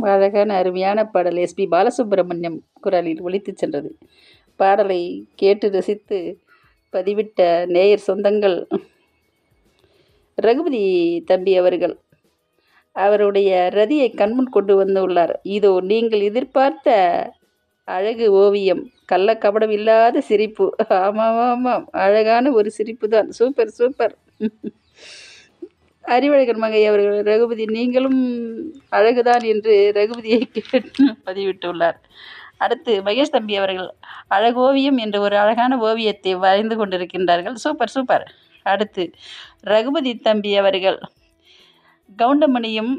அழகான அருமையான பாடல் எஸ்பி பாலசுப்ரமணியம் குரலில் ஒலித்துச் சென்றது பாடலை கேட்டு ரசித்து பதிவிட்ட நேயர் சொந்தங்கள் ரகுபதி தம்பி அவர்கள் அவருடைய ரதியை கண்முன் கொண்டு வந்துள்ளார் இதோ நீங்கள் எதிர்பார்த்த அழகு ஓவியம் கள்ளக்கபடம் இல்லாத சிரிப்பு ஆமாம் ஆமாம் அழகான ஒரு சிரிப்பு தான் சூப்பர் சூப்பர் அறிவழகன் மங்கை அவர்கள் ரகுபதி நீங்களும் அழகுதான் என்று ரகுபதியை கேட்டு பதிவிட்டுள்ளார் அடுத்து மகேஷ் தம்பி அவர்கள் அழகோவியம் என்ற ஒரு அழகான ஓவியத்தை வரைந்து கொண்டிருக்கின்றார்கள் சூப்பர் சூப்பர் அடுத்து ரகுபதி தம்பி அவர்கள் கவுண்டமணியும்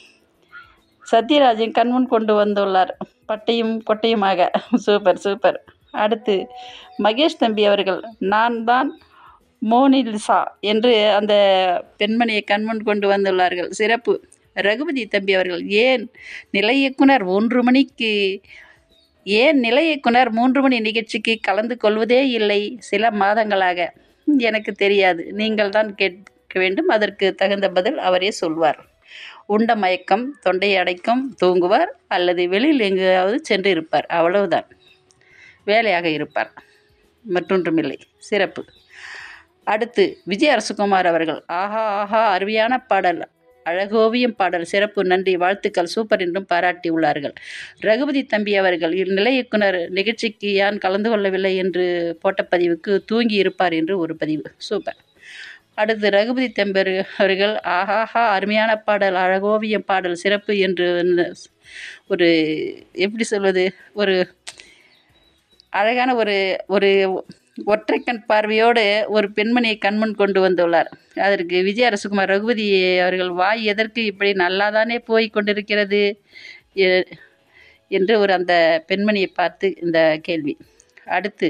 சத்யராஜன் கண்முன் கொண்டு வந்துள்ளார் பட்டையும் கொட்டையுமாக சூப்பர் சூப்பர் அடுத்து மகேஷ் தம்பி அவர்கள் நான் தான் மோனிலிசா என்று அந்த பெண்மணியை கண்முன் கொண்டு வந்துள்ளார்கள் சிறப்பு ரகுபதி தம்பி அவர்கள் ஏன் நிலை இயக்குனர் ஒன்று மணிக்கு ஏன் நிலை இயக்குனர் மூன்று மணி நிகழ்ச்சிக்கு கலந்து கொள்வதே இல்லை சில மாதங்களாக எனக்கு தெரியாது நீங்கள் தான் கேட்க வேண்டும் அதற்கு தகுந்த பதில் அவரே சொல்வார் உண்ட மயக்கம் தொண்டை அடைக்கும் தூங்குவார் அல்லது வெளியில் எங்கேயாவது சென்று இருப்பார் அவ்வளவுதான் வேலையாக இருப்பார் மற்றொன்றுமில்லை சிறப்பு அடுத்து விஜய் அரசுகுமார் அவர்கள் ஆஹா ஆஹா அருமையான பாடல் அழகோவியம் பாடல் சிறப்பு நன்றி வாழ்த்துக்கள் சூப்பர் என்றும் பாராட்டியுள்ளார்கள் ரகுபதி தம்பி அவர்கள் இந்நிலை இயக்குனர் நிகழ்ச்சிக்கு ஏன் கலந்து கொள்ளவில்லை என்று போட்ட பதிவுக்கு தூங்கி இருப்பார் என்று ஒரு பதிவு சூப்பர் அடுத்து ரகுபதி தம்பி அவர்கள் ஆஹாஹா அருமையான பாடல் அழகோவியம் பாடல் சிறப்பு என்று ஒரு எப்படி சொல்வது ஒரு அழகான ஒரு ஒரு ஒற்றைக்கண் பார்வையோடு ஒரு பெண்மணியை கண்முன் கொண்டு வந்துள்ளார் அதற்கு விஜய் அரசுகுமார் ரகுபதி அவர்கள் வாய் எதற்கு இப்படி நல்லாதானே போய் கொண்டிருக்கிறது என்று ஒரு அந்த பெண்மணியை பார்த்து இந்த கேள்வி அடுத்து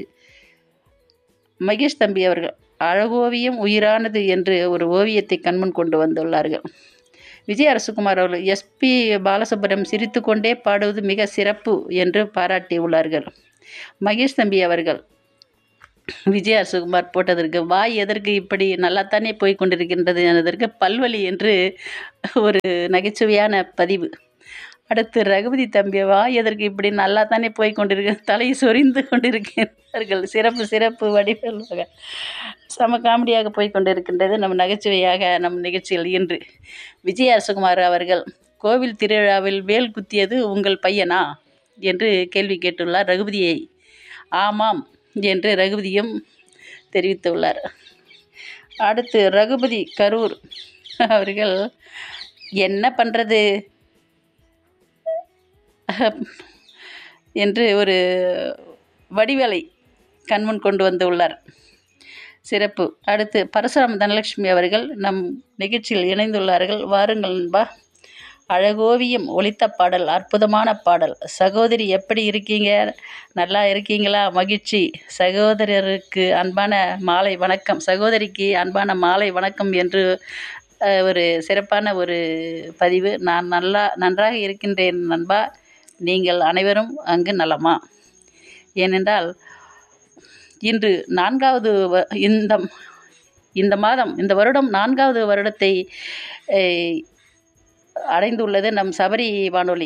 மகேஷ் தம்பி அவர்கள் அழகோவியம் உயிரானது என்று ஒரு ஓவியத்தை கண்முன் கொண்டு வந்துள்ளார்கள் விஜய் அரசுகுமார் அவர்கள் எஸ்பி பாலசுப்ரமணியம் சிரித்து கொண்டே பாடுவது மிக சிறப்பு என்று பாராட்டியுள்ளார்கள் மகேஷ் தம்பி அவர்கள் விஜய் அரசுகுமார் போட்டதற்கு வாய் எதற்கு இப்படி நல்லாத்தானே போய் கொண்டிருக்கின்றது என்பதற்கு பல்வலி என்று ஒரு நகைச்சுவையான பதிவு அடுத்து ரகுபதி தம்பி வாய் எதற்கு இப்படி நல்லா தானே போய் கொண்டிருக்க தலை சொரிந்து கொண்டிருக்கிறார்கள் சிறப்பு சிறப்பு வடிவமாக செம காமெடியாக போய் கொண்டிருக்கின்றது நம் நகைச்சுவையாக நம் நிகழ்ச்சிகள் இன்று விஜய் அரசுகுமார் அவர்கள் கோவில் திருவிழாவில் வேல் குத்தியது உங்கள் பையனா என்று கேள்வி கேட்டுள்ளார் ரகுபதியை ஆமாம் என்று ரகுபதியும் தெரிவித்துள்ளார் அடுத்து ரகுபதி கரூர் அவர்கள் என்ன பண்ணுறது என்று ஒரு வடிவேலை கண்முன் கொண்டு வந்துள்ளார் சிறப்பு அடுத்து பரசுராம தனலட்சுமி அவர்கள் நம் நிகழ்ச்சியில் இணைந்துள்ளார்கள் வாருங்கள் நண்பா அழகோவியம் ஒலித்த பாடல் அற்புதமான பாடல் சகோதரி எப்படி இருக்கீங்க நல்லா இருக்கீங்களா மகிழ்ச்சி சகோதரருக்கு அன்பான மாலை வணக்கம் சகோதரிக்கு அன்பான மாலை வணக்கம் என்று ஒரு சிறப்பான ஒரு பதிவு நான் நல்லா நன்றாக இருக்கின்றேன் நண்பா நீங்கள் அனைவரும் அங்கு நலமா ஏனென்றால் இன்று நான்காவது இந்த இந்த மாதம் இந்த வருடம் நான்காவது வருடத்தை அடைந்துள்ளது நம் சபரி வானொலி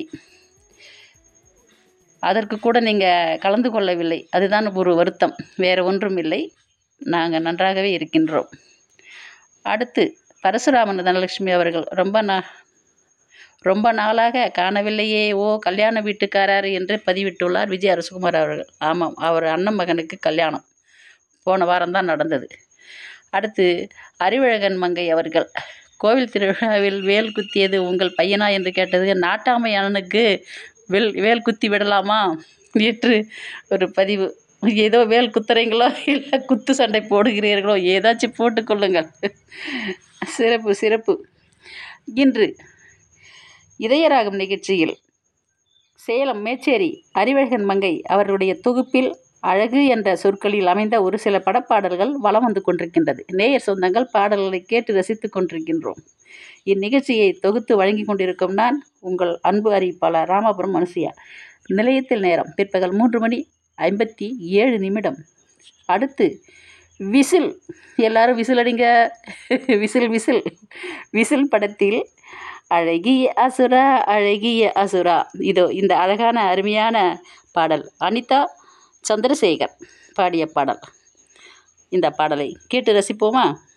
அதற்கு கூட நீங்கள் கலந்து கொள்ளவில்லை அதுதான் ஒரு வருத்தம் வேறு ஒன்றும் இல்லை நாங்கள் நன்றாகவே இருக்கின்றோம் அடுத்து பரசுராமன் தனலட்சுமி அவர்கள் ரொம்ப நா ரொம்ப நாளாக காணவில்லையே ஓ கல்யாண வீட்டுக்காரர் என்று பதிவிட்டுள்ளார் விஜய் அரசுகுமார் அவர்கள் ஆமாம் அவர் அண்ணன் மகனுக்கு கல்யாணம் போன வாரம்தான் நடந்தது அடுத்து அறிவழகன் மங்கை அவர்கள் கோவில் திருவிழாவில் வேல் குத்தியது உங்கள் பையனா என்று கேட்டது நாட்டாமை அண்ணனுக்கு வேல் வேல் குத்தி விடலாமா என்று ஒரு பதிவு ஏதோ வேல் குத்துறீங்களோ இல்லை குத்து சண்டை போடுகிறீர்களோ ஏதாச்சும் போட்டுக்கொள்ளுங்கள் சிறப்பு சிறப்பு இன்று இதயராகம் நிகழ்ச்சியில் சேலம் மேச்சேரி அறிவழகன் மங்கை அவருடைய தொகுப்பில் அழகு என்ற சொற்களில் அமைந்த ஒரு சில படப்பாடல்கள் வலம் வந்து கொண்டிருக்கின்றது நேயர் சொந்தங்கள் பாடல்களை கேட்டு ரசித்து கொண்டிருக்கின்றோம் இந்நிகழ்ச்சியை தொகுத்து வழங்கி கொண்டிருக்கும் நான் உங்கள் அன்பு அறிவிப்பாளர் ராமபுரம் மனுசியா நிலையத்தில் நேரம் பிற்பகல் மூன்று மணி ஐம்பத்தி ஏழு நிமிடம் அடுத்து விசில் எல்லாரும் விசில் அடிங்க விசில் விசில் விசில் படத்தில் அழகிய அசுரா அழகிய அசுரா இதோ இந்த அழகான அருமையான பாடல் அனிதா சந்திரசேகர் பாடிய பாடல் இந்த பாடலை கேட்டு ரசிப்போமா